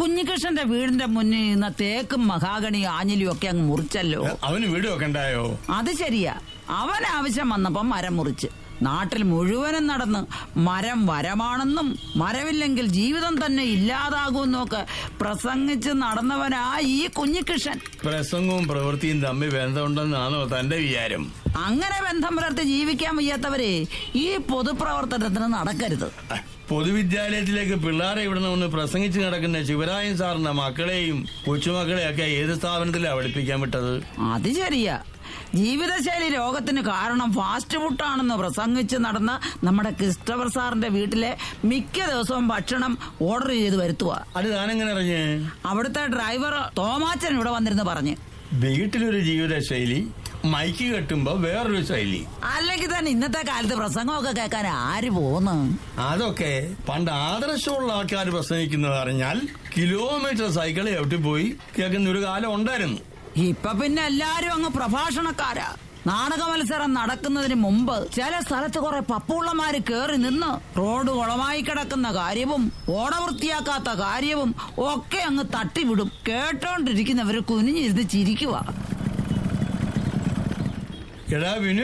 കുഞ്ഞികൃഷ്ണന്റെ വീടിന്റെ മുന്നിൽ നിന്ന തേക്കും മഹാഗണി ആഞ്ഞിലിയും ഒക്കെ അങ്ങ് മുറിച്ചല്ലോ അവന് വീട് വെക്കണ്ടായോ അത് ശരിയാ അവൻ ആവശ്യം വന്നപ്പം മരം മുറിച്ച് നാട്ടിൽ മുഴുവനും നടന്ന് മരം വരമാണെന്നും മരമില്ലെങ്കിൽ ജീവിതം തന്നെ ഇല്ലാതാകുമെന്നും ഒക്കെ പ്രസംഗിച്ച് നടന്നവനാ ഈ കുഞ്ഞികൃഷ്ണൻ പ്രസംഗവും പ്രവൃത്തിയും തമ്മിൽ ബന്ധമുണ്ടെന്നാണോ തന്റെ വിചാരം അങ്ങനെ ബന്ധം പുലർത്തി ജീവിക്കാൻ വയ്യാത്തവരെ ഈ പൊതുപ്രവർത്തനത്തിന് നടക്കരുത് അഹ്, പൊതുവിദ്യാലയത്തിലേക്ക് പിള്ളേരെ ഇവിടുന്ന് പ്രസംഗിച്ച് നടക്കുന്ന ശിവരായൻ സാറിന്റെ മക്കളെയും കൊച്ചുമക്കളെയൊക്കെ ഏത് സ്ഥാപനത്തിലാണ് പഠിപ്പിക്കാൻ വിട്ടത് അത് ശരിയാ ജീവിതശൈലി രോഗത്തിന് കാരണം ഫാസ്റ്റ് ഫുഡാണെന്ന് പ്രസംഗിച്ച് നടന്ന നമ്മുടെ ക്രിസ്റ്റഫർ സാറിന്റെ വീട്ടിലെ മിക്ക ദിവസവും ഭക്ഷണം ഓർഡർ ചെയ്ത് വരുത്തുക അത് താനെങ്ങനെ അറിഞ്ഞ് അവിടുത്തെ ഡ്രൈവർ തോമാച്ചൻ ഇവിടെ വന്നിരുന്ന് പറഞ്ഞ് വീട്ടിലൊരു ജീവിത ശൈലി മൈക്ക് കെട്ടുമ്പോ വേറൊരു ശൈലി അല്ലെങ്കിൽ തന്നെ ഇന്നത്തെ കാലത്ത് പ്രസംഗമൊക്കെ കേൾക്കാൻ ആര് പോന്ന് അതൊക്കെ പണ്ട് ആദർശമുള്ള ആൾക്കാർ പ്രസംഗിക്കുന്നത് അറിഞ്ഞാൽ കിലോമീറ്റർ സൈക്കിൾ എവിടെ പോയി കേൾക്കുന്ന ഒരു കാലം ഉണ്ടായിരുന്നു ഇപ്പൊ പിന്നെ എല്ലാരും അങ്ങ് പ്രഭാഷണക്കാരാ നാടക മത്സരം നടക്കുന്നതിന് മുമ്പ് ചില സ്ഥലത്ത് കുറെ പപ്പുള്ളമാര് കേറി നിന്ന് റോഡ് കുളമായി കിടക്കുന്ന കാര്യവും ഓട വൃത്തിയാക്കാത്ത കാര്യവും ഒക്കെ അങ്ങ് തട്ടിവിടും കേട്ടോണ്ടിരിക്കുന്നവര് കുനിഞ്ഞിരുന്ന് ചിരിക്കുക എടാ വിനു